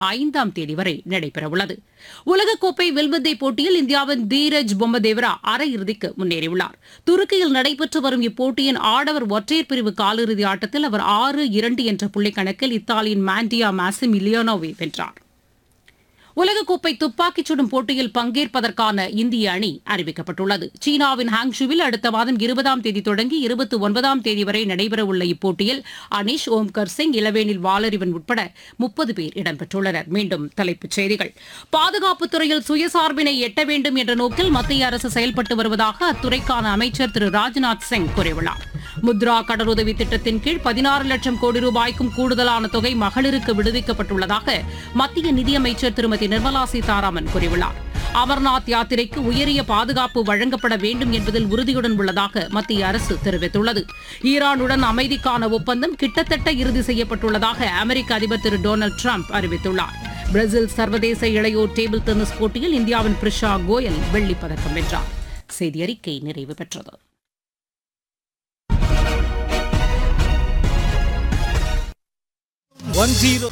ஐந்தாம் தேதி வரை நடைபெறவுள்ளது உலகக்கோப்பை வில்வித்தை போட்டியில் இந்தியாவின் தீரஜ் பொம்மதேவரா அரையிறுதிக்கு முன்னேறியுள்ளார் துருக்கியில் நடைபெற்று வரும் இப்போட்டியின் ஆடவர் ஒற்றையர் பிரிவு காலிறுதி ஆட்டத்தில் அவர் ஆறு இரண்டு என்ற புள்ளிக் கணக்கில் இத்தாலியின் மாண்டியா மாசிமிலியோனோவை வென்றார் உலகக்கோப்பை துப்பாக்கிச் சுடும் போட்டியில் பங்கேற்பதற்கான இந்திய அணி அறிவிக்கப்பட்டுள்ளது சீனாவின் ஹாங்ஷுவில் அடுத்த மாதம் இருபதாம் தேதி தொடங்கி இருபத்தி ஒன்பதாம் தேதி வரை நடைபெறவுள்ள இப்போட்டியில் அனிஷ் ஓம்கர் சிங் இளவேனில் வாலறிவன் உட்பட முப்பது பேர் இடம்பெற்றுள்ளனர் மீண்டும் தலைப்புச் செய்திகள் பாதுகாப்புத் துறையில் சுயசார்பினை எட்ட வேண்டும் என்ற நோக்கில் மத்திய அரசு செயல்பட்டு வருவதாக அத்துறைக்கான அமைச்சர் திரு ராஜ்நாத் சிங் கூறியுள்ளார் முத்ரா கடனுதவி திட்டத்தின் கீழ் பதினாறு லட்சம் கோடி ரூபாய்க்கும் கூடுதலான தொகை மகளிருக்கு விடுவிக்கப்பட்டுள்ளதாக மத்திய நிதியமைச்சர் திருமதி நிர்மலா சீதாராமன் கூறியுள்ளார் அமர்நாத் யாத்திரைக்கு உயரிய பாதுகாப்பு வழங்கப்பட வேண்டும் என்பதில் உறுதியுடன் உள்ளதாக மத்திய அரசு தெரிவித்துள்ளது ஈரானுடன் அமைதிக்கான ஒப்பந்தம் கிட்டத்தட்ட இறுதி செய்யப்பட்டுள்ளதாக அமெரிக்க அதிபர் திரு டொனால்டு டிரம்ப் அறிவித்துள்ளார் பிரேசில் சர்வதேச இளையோர் டேபிள் டென்னிஸ் போட்டியில் இந்தியாவின் பிரிஷா கோயல் வெள்ளிப் பதக்கம் வென்றார் செய்தி அறிக்கை நிறைவு பெற்றது one zero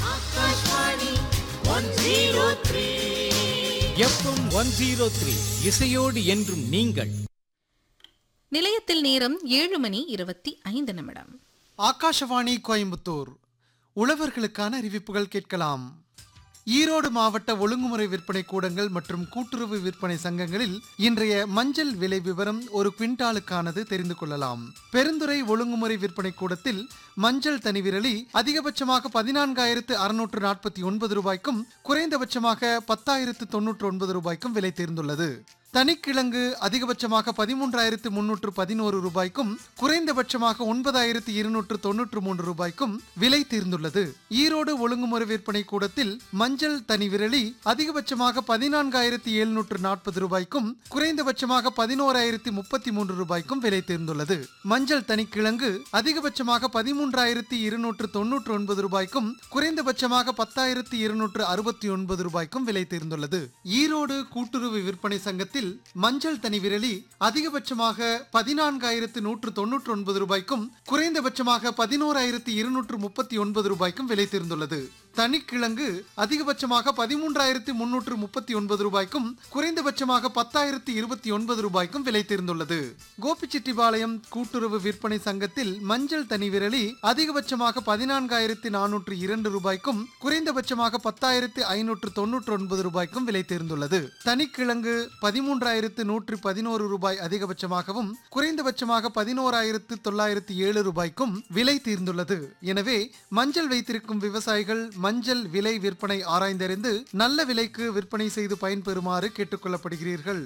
FM one zero three இசையோடு என்றும் நீங்கள் நிலையத்தில் நேரம் ஏழு மணி இருபத்தி ஐந்து நிமிடம் ஆகாஷவாணி கோயம்புத்தூர் உழவர்களுக்கான அறிவிப்புகள் கேட்கலாம் ஈரோடு மாவட்ட ஒழுங்குமுறை விற்பனை கூடங்கள் மற்றும் கூட்டுறவு விற்பனை சங்கங்களில் இன்றைய மஞ்சள் விலை விவரம் ஒரு குவிண்டாலுக்கானது தெரிந்து கொள்ளலாம் பெருந்துறை ஒழுங்குமுறை விற்பனை கூடத்தில் மஞ்சள் தனிவிரலி அதிகபட்சமாக பதினான்காயிரத்து அறுநூற்று நாற்பத்தி ஒன்பது ரூபாய்க்கும் குறைந்தபட்சமாக பத்தாயிரத்து தொன்னூற்று ஒன்பது ரூபாய்க்கும் விலை தேர்ந்துள்ளது தனிக்கிழங்கு அதிகபட்சமாக பதிமூன்றாயிரத்து முன்னூற்று பதினோரு ரூபாய்க்கும் குறைந்தபட்சமாக ஒன்பதாயிரத்து இருநூற்று தொன்னூற்று மூன்று ரூபாய்க்கும் விலை தீர்ந்துள்ளது ஈரோடு ஒழுங்குமுறை விற்பனை கூடத்தில் மஞ்சள் தனி விரலி அதிகபட்சமாக பதினான்காயிரத்து எழுநூற்று நாற்பது ரூபாய்க்கும் குறைந்தபட்சமாக பதினோராயிரத்தி முப்பத்தி மூன்று ரூபாய்க்கும் விலை தேர்ந்துள்ளது மஞ்சள் தனிக்கிழங்கு அதிகபட்சமாக பதிமூன்றாயிரத்தி இருநூற்று தொன்னூற்று ஒன்பது ரூபாய்க்கும் குறைந்தபட்சமாக பத்தாயிரத்தி இருநூற்று அறுபத்தி ஒன்பது ரூபாய்க்கும் விலை தேர்ந்துள்ளது ஈரோடு கூட்டுறவு விற்பனை சங்கத்தில் மஞ்சள் தனி விரலி அதிகபட்சமாக பதினான்காயிரத்து நூற்று தொன்னூற்று ஒன்பது ரூபாய்க்கும் குறைந்தபட்சமாக பதினோராயிரத்தி இருநூற்று முப்பத்தி ஒன்பது ரூபாய்க்கும் விலை தேர்ந்துள்ளது தனிக்கிழங்கு அதிகபட்சமாக பதிமூன்றாயிரத்தி முன்னூற்று முப்பத்தி ஒன்பது ரூபாய்க்கும் குறைந்தபட்சமாக பத்தாயிரத்தி இருபத்தி ஒன்பது ரூபாய்க்கும் விலை தேர்ந்துள்ளது கோபிச்செட்டிப்பாளையம் கூட்டுறவு விற்பனை சங்கத்தில் மஞ்சள் தனி விரலி அதிகபட்சமாக பதினான்காயிரத்தி நானூற்று இரண்டு ரூபாய்க்கும் குறைந்தபட்சமாக பத்தாயிரத்தி ஐநூற்று தொன்னூற்று ஒன்பது ரூபாய்க்கும் விலை தேர்ந்துள்ளது தனிக்கிழங்கு பதிமூன்றாயிரத்து நூற்று பதினோரு ரூபாய் அதிகபட்சமாகவும் குறைந்தபட்சமாக பதினோராயிரத்து தொள்ளாயிரத்தி ஏழு ரூபாய்க்கும் விலை தீர்ந்துள்ளது எனவே மஞ்சள் வைத்திருக்கும் விவசாயிகள் மஞ்சள் விலை விற்பனை ஆராய்ந்தறிந்து நல்ல விலைக்கு விற்பனை செய்து பயன்பெறுமாறு கேட்டுக்கொள்ளப்படுகிறீர்கள்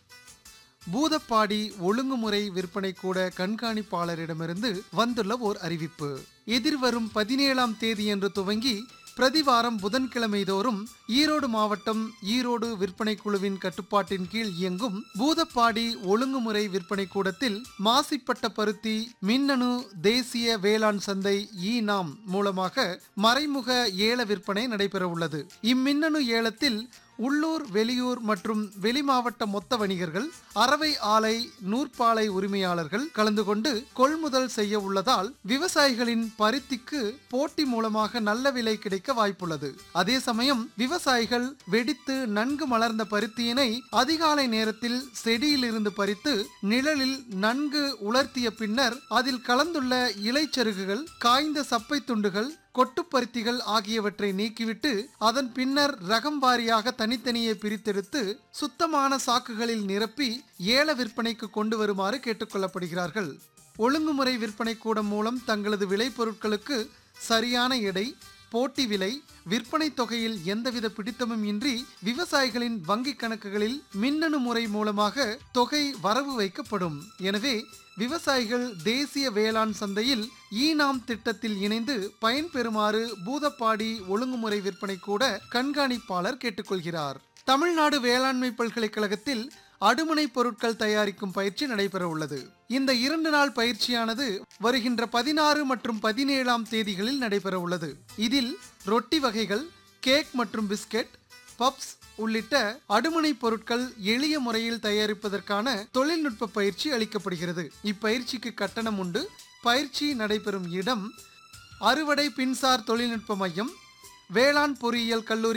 பூதப்பாடி ஒழுங்குமுறை விற்பனை கூட கண்காணிப்பாளரிடமிருந்து வந்துள்ள ஓர் அறிவிப்பு எதிர்வரும் பதினேழாம் தேதியன்று துவங்கி பிரதிவாரம் புதன்கிழமை தோறும் ஈரோடு மாவட்டம் ஈரோடு விற்பனை குழுவின் கட்டுப்பாட்டின் கீழ் இயங்கும் பூதப்பாடி ஒழுங்குமுறை விற்பனை கூடத்தில் மாசிப்பட்ட பருத்தி மின்னணு தேசிய வேளாண் சந்தை ஈ நாம் மூலமாக மறைமுக ஏல விற்பனை நடைபெறவுள்ளது இம்மின்னணு ஏலத்தில் உள்ளூர் வெளியூர் மற்றும் வெளிமாவட்ட மொத்த வணிகர்கள் அரவை ஆலை நூற்பாலை உரிமையாளர்கள் கலந்து கொண்டு கொள்முதல் செய்ய உள்ளதால் விவசாயிகளின் பருத்திக்கு போட்டி மூலமாக நல்ல விலை கிடைக்க வாய்ப்புள்ளது அதே சமயம் விவசாயிகள் வெடித்து நன்கு மலர்ந்த பருத்தியினை அதிகாலை நேரத்தில் செடியிலிருந்து பறித்து நிழலில் நன்கு உலர்த்திய பின்னர் அதில் கலந்துள்ள இலைச்சருகுகள் காய்ந்த சப்பை துண்டுகள் கொட்டுப்பருத்திகள் ஆகியவற்றை நீக்கிவிட்டு அதன் பின்னர் ரகம் வாரியாக தனித்தனியே பிரித்தெடுத்து சுத்தமான சாக்குகளில் நிரப்பி ஏல விற்பனைக்கு கொண்டு வருமாறு கேட்டுக்கொள்ளப்படுகிறார்கள் ஒழுங்குமுறை விற்பனை கூடம் மூலம் தங்களது விளைபொருட்களுக்கு சரியான எடை போட்டி விலை விற்பனை தொகையில் எந்தவித பிடித்தமும் இன்றி விவசாயிகளின் வங்கிக் கணக்குகளில் மின்னணு முறை மூலமாக தொகை வரவு வைக்கப்படும் எனவே விவசாயிகள் தேசிய வேளாண் சந்தையில் ஈனாம் திட்டத்தில் இணைந்து பயன்பெறுமாறு பூதப்பாடி ஒழுங்குமுறை விற்பனை கூட கண்காணிப்பாளர் கேட்டுக்கொள்கிறார் தமிழ்நாடு வேளாண்மை பல்கலைக்கழகத்தில் அடுமனை பொருட்கள் தயாரிக்கும் பயிற்சி நடைபெற உள்ளது இந்த இரண்டு நாள் பயிற்சியானது வருகின்ற பதினாறு மற்றும் பதினேழாம் தேதிகளில் நடைபெற உள்ளது இதில் ரொட்டி வகைகள் கேக் மற்றும் பிஸ்கெட் பப்ஸ் உள்ளிட்ட அடுமனை பொருட்கள் எளிய முறையில் தயாரிப்பதற்கான தொழில்நுட்ப பயிற்சி அளிக்கப்படுகிறது இப்பயிற்சிக்கு கட்டணம் உண்டு பயிற்சி நடைபெறும் இடம் அறுவடை பின்சார் தொழில்நுட்ப மையம் வேளாண் பொறியியல் கல்லூரி